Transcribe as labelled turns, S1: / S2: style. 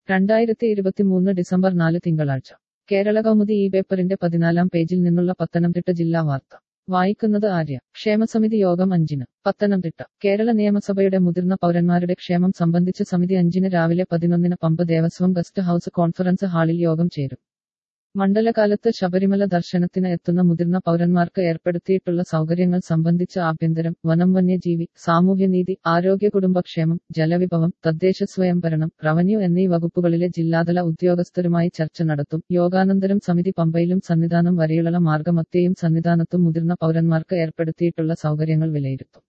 S1: രണ്ടായിരത്തി ഇരുപത്തിമൂന്ന് ഡിസംബർ നാല് തിങ്കളാഴ്ച കേരള കൗമുദി ഈ പേപ്പറിന്റെ പതിനാലാം പേജിൽ നിന്നുള്ള പത്തനംതിട്ട ജില്ലാ വാർത്ത വായിക്കുന്നത് ആര്യ ക്ഷേമസമിതി യോഗം അഞ്ചിന് പത്തനംതിട്ട കേരള നിയമസഭയുടെ മുതിർന്ന പൗരന്മാരുടെ ക്ഷേമം സംബന്ധിച്ച് സമിതി അഞ്ചിന് രാവിലെ പതിനൊന്നിന് പമ്പ് ദേവസ്വം ഗസ്റ്റ് ഹൌസ് കോൺഫറൻസ് ഹാളിൽ യോഗം ചേരും മണ്ഡലകാലത്ത് ശബരിമല ദർശനത്തിന് എത്തുന്ന മുതിർന്ന പൗരന്മാർക്ക് ഏർപ്പെടുത്തിയിട്ടുള്ള സൗകര്യങ്ങൾ സംബന്ധിച്ച് ആഭ്യന്തരം വനം വന്യജീവി സാമൂഹ്യനീതി ആരോഗ്യ കുടുംബക്ഷേമം ജലവിഭവം തദ്ദേശ സ്വയംഭരണം റവന്യൂ എന്നീ വകുപ്പുകളിലെ ജില്ലാതല ഉദ്യോഗസ്ഥരുമായി ചർച്ച നടത്തും യോഗാനന്തരം സമിതി പമ്പയിലും സന്നിധാനം വരെയുള്ള മാർഗമധ്യയും സന്നിധാനത്തും മുതിർന്ന പൗരന്മാർക്ക് ഏർപ്പെടുത്തിയിട്ടുള്ള സൗകര്യങ്ങൾ വിലയിരുത്തും